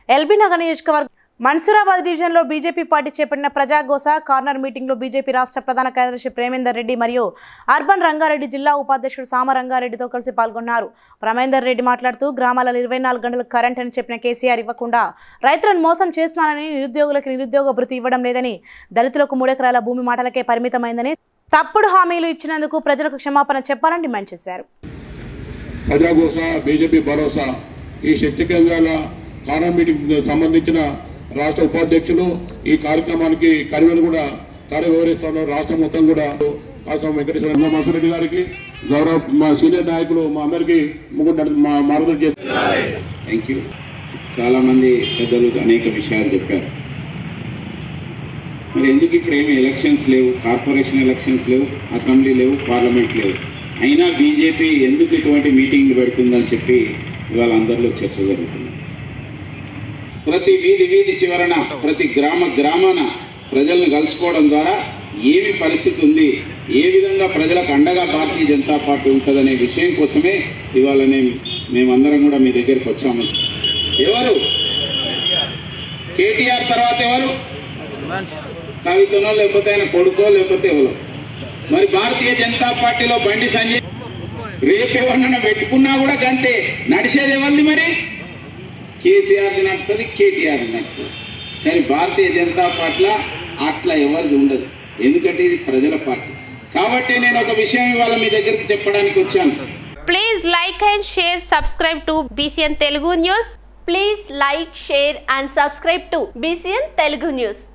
LB Nagar నియోజకవర్గం మన్సూరాబాద్ డివిజన్లో BJP party చేపట్టిన ప్రజాగోస కార్నర్ మీటింగ్లో బీజేపీ రాష్ట్ర ప్రధాన కార్యదర్శి ప్రేమేందర్ రెడ్డి మరియు అర్బన్ రంగారెడ్డి జిల్లా ఉపాధ్యక్షుడు సామ రంగారెడ్డితో కలిసి పాల్గొన్నారు ప్రేమేందర్ రెడ్డి మాట్లాడుతూ గ్రామాలలో ఇరవై నాలుగు గంటలు కరెంట్ అని చెప్పిన కేసీఆర్ ఇవ్వకుండా రైతులను మోసం చేస్తున్నారని నిరుద్యోగులకు నిరుద్యోగ భృతి ఇవ్వడం లేదని దళితులకు మూడెకరాల భూమి మాటలకే పరిమితమైందని తప్పుడు హామీలు ఇచ్చినందుకు ప్రజలకు క్షమాపణ చెప్పాలని డిమాండ్ చేశారు ప్రజాగోస బీజేపీ భరోసా ఈ శక్తి కేంద్రాల కారణం మీటింగ్ సంబంధించిన రాష్ట్ర ఉపాధ్యక్షులు ఈ కార్యక్రమానికి కరివేలు కూడా కార్యవ్యవహరిస్తున్నారు రాష్ట్రం మొత్తం కూడా కాసం వెంకటేశ్వర మసరెడ్డి గారికి గౌరవ మా సీనియర్ నాయకులు మా అందరికీ ముగ్గురు నడు- మా మార్గదర్శనం చేస్తారు థ్యాంక్ యూ చాలా మంది పెద్దలు అనేక విషయాలు చెప్పారు మరి ఎందుకు ఇప్పుడు ఏమి ఎలక్షన్స్ లేవు కార్పొరేషన్ ఎలక్షన్స్ లేవు అసెంబ్లీ లేవు పార్లమెంట్ లేవు అయినా బీజేపీ ఎందుకు ఇటువంటి మీటింగ్లు పెడుతుందని చెప్పి ఇవాళ అందరిలో చర్చ జరుగుతుంది ప్రతి వీధి వీధి చివరన ప్రతి గ్రామ గ్రామాన ప్రజలను కలుసుకోవడం ద్వారా ఏమి పరిస్థితి ఉంది ఏ విధంగా ప్రజలకు అండగా భారతీయ జనతా పార్టీ ఉంటుందనే విషయం కోసమే ఇవాళ నేను మేమందరం కూడా మీ దగ్గరికి వచ్చాము ఎవరు కేటీఆర్ తర్వాత ఎవరు కవితనో లేకపోతే ఆయన కొడుకో లేకపోతే ఎవరో మరి భారతీయ జనతా పార్టీలో బండి సంజయ్ రేపు ఎవరన్నా పెట్టుకున్నా కూడా గంతే నడిచేది ఎవరిది మరి కేసీఆర్ నడుస్తుంది కేటీఆర్ నడుస్తుంది కానీ భారతీయ జనతా పార్టీలో అట్లా ఎవరిది ఉండదు ఎందుకంటే ఇది ప్రజల పార్టీ కాబట్టి నేను ఒక విషయం ఇవాళ మీ దగ్గరికి చెప్పడానికి వచ్చాను Please like and share, subscribe to BCN Telugu News. Please like, share and subscribe to BCN Telugu News.